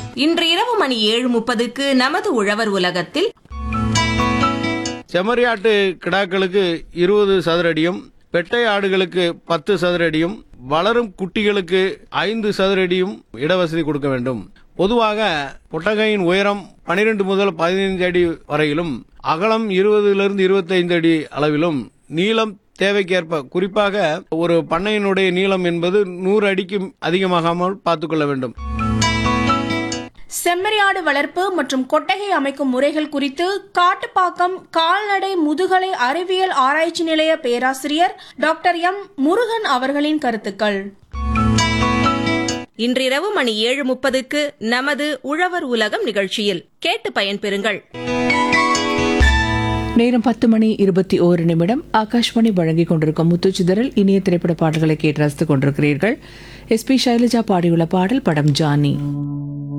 இன்று இரவு மணி ஏழு முப்பதுக்கு நமது உழவர் உலகத்தில் செம்மறியாட்டு கிடாக்களுக்கு இருபது சதுரடியும் பெட்டை ஆடுகளுக்கு பத்து சதுரடியும் வளரும் குட்டிகளுக்கு ஐந்து சதுரடியும் இடவசதி கொடுக்க வேண்டும் பொதுவாக கொட்டகையின் உயரம் 12 முதல் பதினைந்து அடி வரையிலும் அகலம் இருபதிலிருந்து இருபத்தைந்து அடி அளவிலும் நீளம் தேவைக்கேற்ப குறிப்பாக ஒரு பண்ணையினுடைய நீளம் என்பது நூறு அடிக்கு அதிகமாகாமல் பார்த்துக்கொள்ள வேண்டும் செம்மறியாடு வளர்ப்பு மற்றும் கொட்டகை அமைக்கும் முறைகள் குறித்து காட்டுப்பாக்கம் கால்நடை முதுகலை அறிவியல் ஆராய்ச்சி நிலைய பேராசிரியர் டாக்டர் எம் முருகன் அவர்களின் கருத்துக்கள் இன்றிரவு மணி ஏழு முப்பதுக்கு நமது உழவர் உலகம் நிகழ்ச்சியில் கேட்டு பயன்பெறுங்கள் நேரம் பத்து மணி இருபத்தி ஓரு நிமிடம் ஆகாஷ்வாணி வழங்கிக் கொண்டிருக்கும் முத்துச்சிதறல் இனிய திரைப்பட பாடல்களை கேட்டு ரசித்துக் கொண்டிருக்கிறீர்கள் எஸ் பி சைலஜா பாடியுள்ள பாடல் படம் ஜானி